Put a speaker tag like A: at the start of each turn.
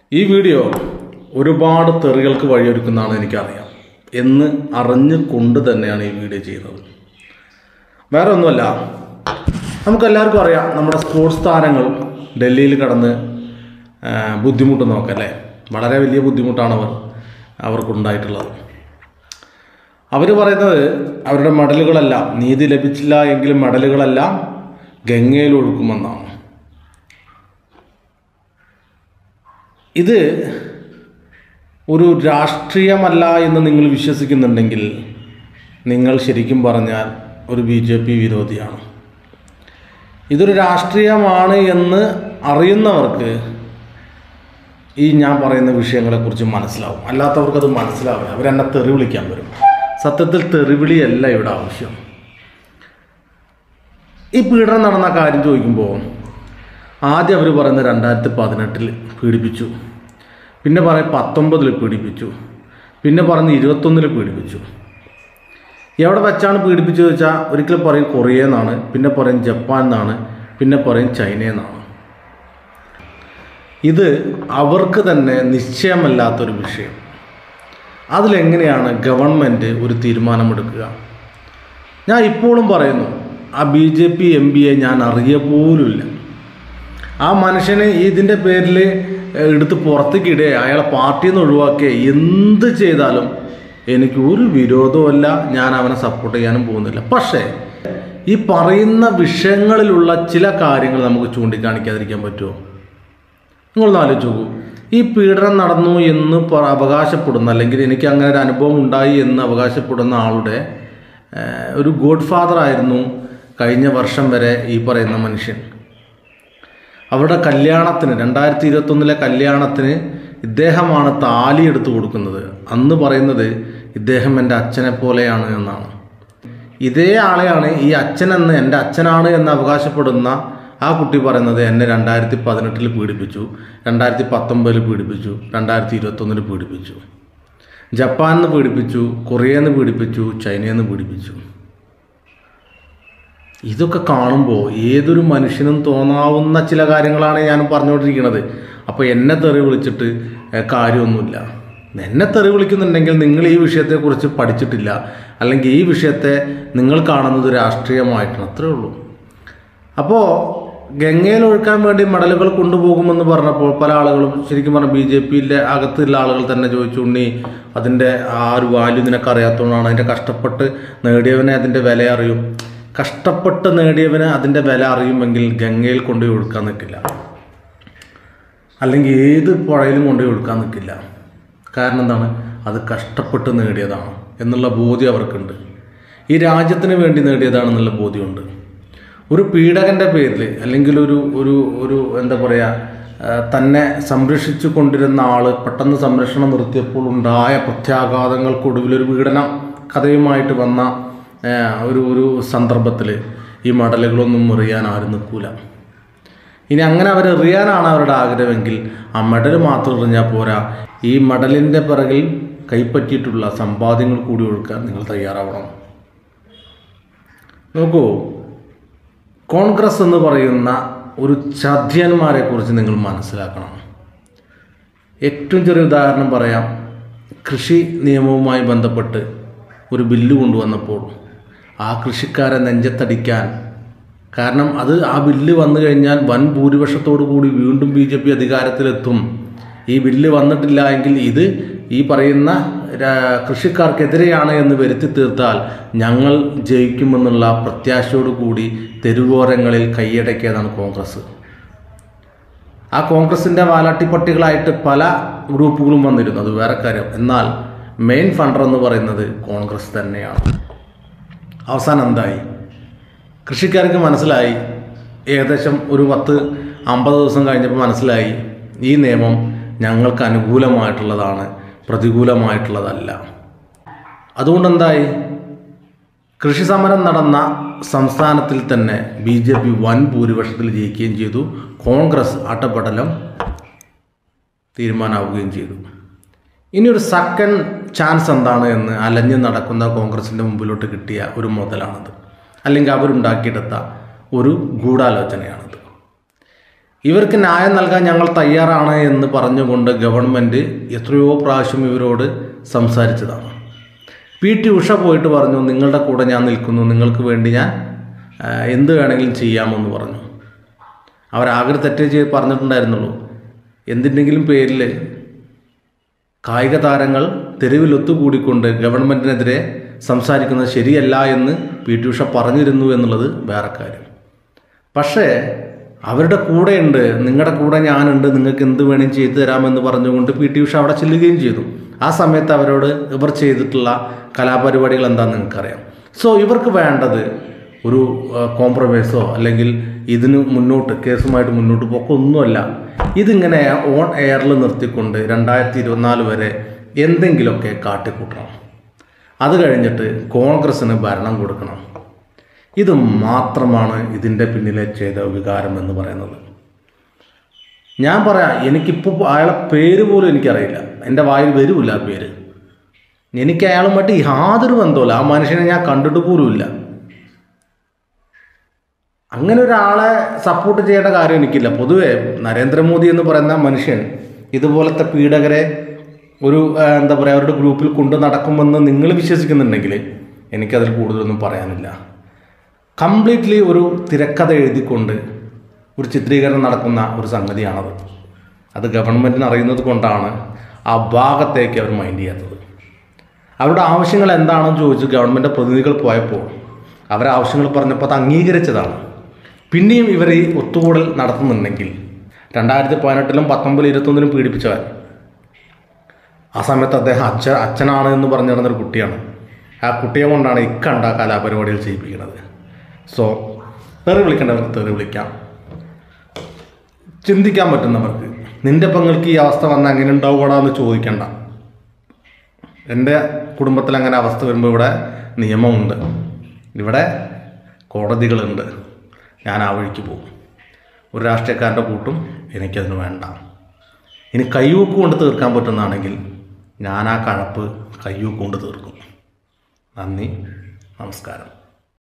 A: ഈ വീഡിയോ ഒരുപാട് തെറികൾക്ക് വഴിയൊരുക്കുന്നതാണ് എനിക്കറിയാം എന്ന് അറിഞ്ഞു കൊണ്ട് തന്നെയാണ് ഈ വീഡിയോ ചെയ്യുന്നത് വേറെ ഒന്നുമല്ല നമുക്കെല്ലാവർക്കും അറിയാം നമ്മുടെ സ്പോർട്സ് താരങ്ങൾ ഡൽഹിയിൽ കടന്ന് ആ, ബുദ്ധിമുട്ടുന്നതൊക്കെ അല്ലേ വളരെ വലിയ ബുദ്ധിമുട്ടാണ് അവർ അവർക്കുണ്ടായിട്ടുള്ളത് അവർ പറയുന്നത് അവരുടെ മെഡലുകളെല്ലാം നീതി ലഭിച്ചില്ല എങ്കിലും മെഡലുകളെല്ലാം ഗംഗയിൽ ഒഴുക്കുമെന്നാണ് ഇത് ഒരു രാഷ്ട്രീയമല്ല എന്ന് നിങ്ങൾ വിശ്വസിക്കുന്നുണ്ടെങ്കിൽ നിങ്ങൾ ശരിക്കും പറഞ്ഞാൽ ഒരു ബി ജെ പി വിരോധിയാണ് ഇതൊരു രാഷ്ട്രീയമാണ് എന്ന് അറിയുന്നവർക്ക് ഈ ഞാൻ പറയുന്ന വിഷയങ്ങളെക്കുറിച്ച് മനസ്സിലാവും അല്ലാത്തവർക്കത് മനസ്സിലാവില്ല അവരെന്നെ തെറി വിളിക്കാൻ വരും സത്യത്തിൽ തെറിവിളിയല്ല ഇവിടെ ആവശ്യം ഈ പീഡനം നടന്ന കാര്യം ചോദിക്കുമ്പോൾ ആദ്യം അവർ പറയുന്നത് രണ്ടായിരത്തി പതിനെട്ടിൽ പീഡിപ്പിച്ചു പിന്നെ പറയും പത്തൊമ്പതിൽ പീഡിപ്പിച്ചു പിന്നെ പറഞ്ഞ് ഇരുപത്തൊന്നിൽ പീഡിപ്പിച്ചു എവിടെ വെച്ചാണ് പീഡിപ്പിച്ചത് വെച്ചാൽ ഒരിക്കൽ പറയും കൊറിയ എന്നാണ് പിന്നെ പറയും ജപ്പാൻ എന്നാണ് പിന്നെ പറയും ചൈന എന്നാണ് ഇത് അവർക്ക് തന്നെ നിശ്ചയമല്ലാത്തൊരു വിഷയം അതിലെങ്ങനെയാണ് ഗവൺമെൻറ് ഒരു തീരുമാനമെടുക്കുക ഞാൻ ഇപ്പോഴും പറയുന്നു ആ ബി ജെ പി എം പിയെ ഞാൻ അറിയ പോലുമില്ല ആ മനുഷ്യനെ ഇതിൻ്റെ പേരിൽ എടുത്ത് പുറത്തേക്ക് ഇടുക അയാളെ പാർട്ടിയിൽ നിന്ന് ഒഴിവാക്കുക എന്ത് ചെയ്താലും എനിക്ക് ഒരു വിരോധവുമല്ല ഞാൻ അവനെ സപ്പോർട്ട് ചെയ്യാനും പോകുന്നില്ല പക്ഷേ ഈ പറയുന്ന വിഷയങ്ങളിലുള്ള ചില കാര്യങ്ങൾ നമുക്ക് ചൂണ്ടിക്കാണിക്കാതിരിക്കാൻ പറ്റുമോ നിങ്ങളൊന്ന് ആലോചിച്ച് നോക്കൂ ഈ പീഡനം നടന്നു എന്ന് പറ- അവകാശപ്പെടുന്ന അല്ലെങ്കിൽ എനിക്ക് അങ്ങനെ ഒരു അനുഭവം ഉണ്ടായി എന്ന് അവകാശപ്പെടുന്ന ആളുടെ ഏഹ്, ഒരു ഗോഡ് ഫാദർ ആയിരുന്നു കഴിഞ്ഞ വർഷം വരെ ഈ പറയുന്ന മനുഷ്യൻ അവരുടെ കല്യാണത്തിന് രണ്ടായിരത്തി ഇരുപത്തൊന്നിലെ കല്യാണത്തിന് ഇദ്ദേഹമാണ് താലി എടുത്തു കൊടുക്കുന്നത് അന്ന് പറയുന്നത് ഇദ്ദേഹം എൻ്റെ അച്ഛനെ പോലെയാണ് എന്നാണ് ഇതേ ആളെയാണ് ഈ അച്ഛനെന്ന് എൻ്റെ അച്ഛനാണ് എന്ന് അവകാശപ്പെടുന്ന ആ കുട്ടി പറയുന്നത് എന്നെ രണ്ടായിരത്തി പതിനെട്ടിൽ പീഡിപ്പിച്ചു രണ്ടായിരത്തി പത്തൊമ്പതിൽ പീഡിപ്പിച്ചു രണ്ടായിരത്തി ഇരുപത്തൊന്നിൽ പീഡിപ്പിച്ചു ജപ്പാനിൽ നിന്ന് പീഡിപ്പിച്ചു കൊറിയയിൽ നിന്ന് പീഡിപ്പിച്ചു ചൈനയിൽ നിന്ന് പീഡിപ്പിച്ചു ഇതൊക്കെ കാണുമ്പോൾ ഏതൊരു മനുഷ്യനും തോന്നാവുന്ന ചില കാര്യങ്ങളാണ് ഞാൻ പറഞ്ഞുകൊണ്ടിരിക്കുന്നത് അപ്പോൾ എന്നെ തെറി വിളിച്ചിട്ട് ഏഹ്, കാര്യമൊന്നുമില്ല എന്നെ തെറി വിളിക്കുന്നുണ്ടെങ്കിൽ നിങ്ങൾ ഈ വിഷയത്തെക്കുറിച്ച് പഠിച്ചിട്ടില്ല അല്ലെങ്കിൽ ഈ വിഷയത്തെ നിങ്ങൾ കാണുന്നത് രാഷ്ട്രീയമായിട്ടാണ് അത്രേ ഉള്ളൂ അപ്പോൾ ഗംഗയിൽ ഒഴുക്കാൻ വേണ്ടി മെഡലുകൾ കൊണ്ടുപോകുമെന്ന് പറഞ്ഞപ്പോൾ പല ആളുകളും ശരിക്കും പറഞ്ഞാൽ ബി ജെ പിയിലെ അകത്തുള്ള ആളുകൾ തന്നെ ചോദിച്ചു ഉണ്ണി അതിൻ്റെ ആ ഒരു വാല്യൂ നിനക്ക് അറിയാത്തതുകൊണ്ടാണ് അതിൻ്റെ കഷ്ടപ്പെട്ട് നേടിയവനെ അതിൻ്റെ വില അറിയും കഷ്ടപ്പെട്ട് നേടിയവന് അതിൻ്റെ വില അറിയുമെങ്കിൽ ഗംഗയിൽ കൊണ്ടുപോയി ഒഴുക്കാൻ നിൽക്കില്ല അല്ലെങ്കിൽ ഏത് പുഴയിലും കൊണ്ടുപോയി ഒഴുക്കാൻ നിൽക്കില്ല കാരണം എന്താണ് അത് കഷ്ടപ്പെട്ട് നേടിയതാണ് എന്നുള്ള ബോധ്യം അവർക്കുണ്ട് ഈ രാജ്യത്തിന് വേണ്ടി നേടിയതാണെന്നുള്ള ബോധ്യമുണ്ട് ഒരു പീഡകൻ്റെ പേരിൽ അല്ലെങ്കിൽ ഒരു ഒരു ഒരു എന്താ പറയുക ആ, തന്നെ സംരക്ഷിച്ചു കൊണ്ടിരുന്ന ആൾ പെട്ടെന്ന് സംരക്ഷണം നിർത്തിയപ്പോൾ ഉണ്ടായ പ്രത്യാഘാതങ്ങൾക്കൊടുവിൽ ഒരു പീഡന കഥയുമായിട്ട് വന്ന ആ, ഒരു ഒരു സന്ദർഭത്തിൽ ഈ മെഡലുകളൊന്നും എറിയാൻ ആരും നിൽക്കൂല ഇനി അങ്ങനെ അവർ എറിയാനാണ് അവരുടെ ആഗ്രഹമെങ്കിൽ ആ മെഡൽ മാത്രം എറിഞ്ഞാൽ പോരാ ഈ മെഡലിൻ്റെ പിറകിൽ കൈപ്പറ്റിയിട്ടുള്ള സമ്പാദ്യങ്ങൾ കൂടി ഒഴുക്കാൻ നിങ്ങൾ തയ്യാറാവണം നോക്കൂ കോൺഗ്രസ് എന്ന് പറയുന്ന ഒരു ചതിയന്മാരെ കുറിച്ച് നിങ്ങൾ മനസ്സിലാക്കണം ഏറ്റവും ചെറിയ ഉദാഹരണം പറയാം കൃഷി നിയമവുമായി ബന്ധപ്പെട്ട് ഒരു ബില്ല് കൊണ്ടുവന്നപ്പോൾ ആ കൃഷിക്കാരെ നെഞ്ചത്തടിക്കാൻ കാരണം അത് ആ ബില്ല് വന്നു കഴിഞ്ഞാൽ വൻ ഭൂരിപക്ഷത്തോടു കൂടി വീണ്ടും ബി ജെ പി അധികാരത്തിലെത്തും ഈ ബില്ല് വന്നിട്ടില്ല എങ്കിൽ ഇത് ഈ പറയുന്ന രാ- കൃഷിക്കാർക്കെതിരെയാണ് എന്ന് വരുത്തി തീർത്താൽ ഞങ്ങൾ ജയിക്കുമെന്നുള്ള പ്രത്യാശയോടു കൂടി തെരുവോരങ്ങളിൽ കൈയടക്കിയതാണ് കോൺഗ്രസ് ആ കോൺഗ്രസിൻ്റെ വാലാട്ടിപ്പട്ടികളായിട്ട് പല ഗ്രൂപ്പുകളും വന്നിരുന്നു അത് വേറെ കാര്യം എന്നാൽ മെയിൻ ഫണ്ടർ എന്ന് പറയുന്നത് കോൺഗ്രസ് തന്നെയാണ് അവസാനം എന്തായി കൃഷിക്കാർക്ക് മനസ്സിലായി ഏകദേശം ഒരു പത്ത് അമ്പത് ദിവസം കഴിഞ്ഞപ്പോൾ മനസ്സിലായി ഈ നിയമം ഞങ്ങൾക്ക് അനുകൂലമായിട്ടുള്ളതാണ് പ്രതികൂലമായിട്ടുള്ളതല്ല അതുകൊണ്ട് എന്തായി കൃഷി സമരം നടന്ന സംസ്ഥാനത്തിൽ തന്നെ ബി ജെ പി വൻ ഭൂരിപക്ഷത്തിൽ ജയിക്കുകയും ചെയ്തു കോൺഗ്രസ് അട്ടപ്പടലം തീരുമാനമാവുകയും ചെയ്തു ഇനി ഒരു സെക്കൻഡ് ചാൻസ് എന്താണ് എന്ന് അലഞ്ഞ് നടക്കുന്ന കോൺഗ്രസിൻ്റെ മുമ്പിലോട്ട് കിട്ടിയ ഒരു മുതലാണത് അല്ലെങ്കിൽ അവരുണ്ടാക്കിയെടുത്ത ഒരു ഗൂഢാലോചനയാണത് ഇവർക്ക് ന്യായം നൽകാൻ ഞങ്ങൾ തയ്യാറാണ് എന്ന് പറഞ്ഞുകൊണ്ട് ഗവൺമെൻറ് എത്രയോ പ്രാവശ്യം ഇവരോട് സംസാരിച്ചതാണ് പി ടി ഉഷ പോയിട്ട് പറഞ്ഞു നിങ്ങളുടെ കൂടെ ഞാൻ നിൽക്കുന്നു നിങ്ങൾക്ക് വേണ്ടി ഞാൻ ആ, എന്ത് വേണമെങ്കിലും ചെയ്യാമെന്ന് പറഞ്ഞു അവരാകെ തെറ്റ് ചെയ്ത് പറഞ്ഞിട്ടുണ്ടായിരുന്നുള്ളൂ എന്തിൻ്റെങ്കിലും പേരിൽ കായിക താരങ്ങൾ തെരുവിൽ ഒത്തുകൂടിക്കൊണ്ട് ഗവൺമെൻറ്റിനെതിരെ സംസാരിക്കുന്നത് ശരിയല്ല എന്ന് പി ടി ഉഷ പറഞ്ഞിരുന്നു എന്നുള്ളത് വേറെ കാര്യം പക്ഷേ അവരുടെ കൂടെയുണ്ട് നിങ്ങളുടെ കൂടെ ഞാനുണ്ട് നിങ്ങൾക്ക് എന്ത് വേണമെങ്കിലും ചെയ്തു തരാമെന്ന് പറഞ്ഞുകൊണ്ട് പി ടി ഉഷ അവിടെ ചെല്ലുകയും ചെയ്തു ആ സമയത്ത് അവരോട് ഇവർ ചെയ്തിട്ടുള്ള കലാപരിപാടികൾ എന്താണെന്ന് നിങ്ങൾക്കറിയാം സോ ഇവർക്ക് വേണ്ടത് ഒരു കോംപ്രമൈസോ അല്ലെങ്കിൽ ഇതിന് മുന്നോട്ട് കേസുമായിട്ട് മുന്നോട്ട് പോക്കോ ഒന്നുമല്ല ഇതിങ്ങനെ ഓൺ എയറിൽ നിർത്തിക്കൊണ്ട് രണ്ടായിരത്തി ഇരുപത്തിനാല് വരെ എന്തെങ്കിലുമൊക്കെ കാട്ടിക്കൂട്ടണം അത് കഴിഞ്ഞിട്ട് കോൺഗ്രസ്സിന് ഭരണം കൊടുക്കണം ഇത് മാത്രമാണ് ഇതിൻ്റെ പിന്നിലെ ചെയ്ത വികാരം എന്ന് പറയുന്നത് ഞാൻ പറയാം എനിക്കിപ്പോൾ അയാളെ പേര് പോലും എനിക്കറിയില്ല എൻ്റെ വായിൽ വരില്ല ആ പേര് എനിക്ക് അയാളുമായിട്ട് യാതൊരു ബന്ധവുമില്ല ആ മനുഷ്യനെ ഞാൻ കണ്ടിട്ട് പോലുമില്ല അങ്ങനെ ഒരാളെ സപ്പോർട്ട് ചെയ്യേണ്ട കാര്യം എനിക്കില്ല പൊതുവേ നരേന്ദ്രമോദി എന്ന് പറയുന്ന മനുഷ്യൻ ഇതുപോലത്തെ പീഡകരെ ഒരു ആ, എന്താ പറയുക അവരുടെ ഗ്രൂപ്പിൽ കൊണ്ടു നടക്കുമെന്ന് നിങ്ങൾ വിശ്വസിക്കുന്നുണ്ടെങ്കിൽ എനിക്കതിൽ കൂടുതലൊന്നും പറയാനില്ല കംപ്ലീറ്റ്ലി ഒരു തിരക്കഥ എഴുതിക്കൊണ്ട് ഒരു ചിത്രീകരണം നടക്കുന്ന ഒരു സംഗതിയാണത് അത് ഗവൺമെൻറ്റിന് അറിയുന്നത് കൊണ്ടാണ് ആ ഭാഗത്തേക്ക് അവർ മൈൻഡ് ചെയ്യാത്തത് അവരുടെ ആവശ്യങ്ങൾ എന്താണെന്ന് ചോദിച്ച് ഗവൺമെൻറ് പ്രതിനിധികൾ പോയപ്പോൾ അവരെ ആവശ്യങ്ങൾ പറഞ്ഞപ്പോൾ അത് അംഗീകരിച്ചതാണ് പിന്നെയും ഇവർ ഈ ഒത്തുകൂടൽ നടത്തുന്നുണ്ടെങ്കിൽ രണ്ടായിരത്തി പതിനെട്ടിലും പത്തൊമ്പതിലും ഇരുപത്തൊന്നിലും പീഡിപ്പിച്ചവൻ ആ സമയത്ത് അദ്ദേഹം അച്ഛ അച്ഛനാണ് എന്ന് പറഞ്ഞു നടന്നൊരു കുട്ടിയാണ് ആ കുട്ടിയെ കൊണ്ടാണ് ഇക്കണ്ട കലാപരിപാടികൾ ചെയ്യിപ്പിക്കുന്നത് സോ തെറി വിളിക്കേണ്ടവർക്ക് തെറി വിളിക്കാം ചിന്തിക്കാൻ പറ്റുന്നവർക്ക് നിന്റെ പെങ്ങൾക്ക് ഈ അവസ്ഥ വന്നാൽ എങ്ങനെ ഉണ്ടാവുകടാ എന്ന് ചോദിക്കണ്ട എൻ്റെ കുടുംബത്തിൽ അങ്ങനെ അവസ്ഥ വരുമ്പോൾ ഇവിടെ നിയമമുണ്ട് ഇവിടെ കോടതികളുണ്ട് ഞാൻ ആ വഴിക്ക് പോകും ഒരു രാഷ്ട്രീയക്കാരൻ്റെ കൂട്ടും എനിക്കതിന് വേണ്ട ഇനി കയ്യൂക്ക് കൊണ്ട് തീർക്കാൻ പറ്റുന്നതാണെങ്കിൽ ഞാൻ ആ കഴപ്പ് കയ്യൂക്ക് കൊണ്ട് തീർക്കും നന്ദി നമസ്കാരം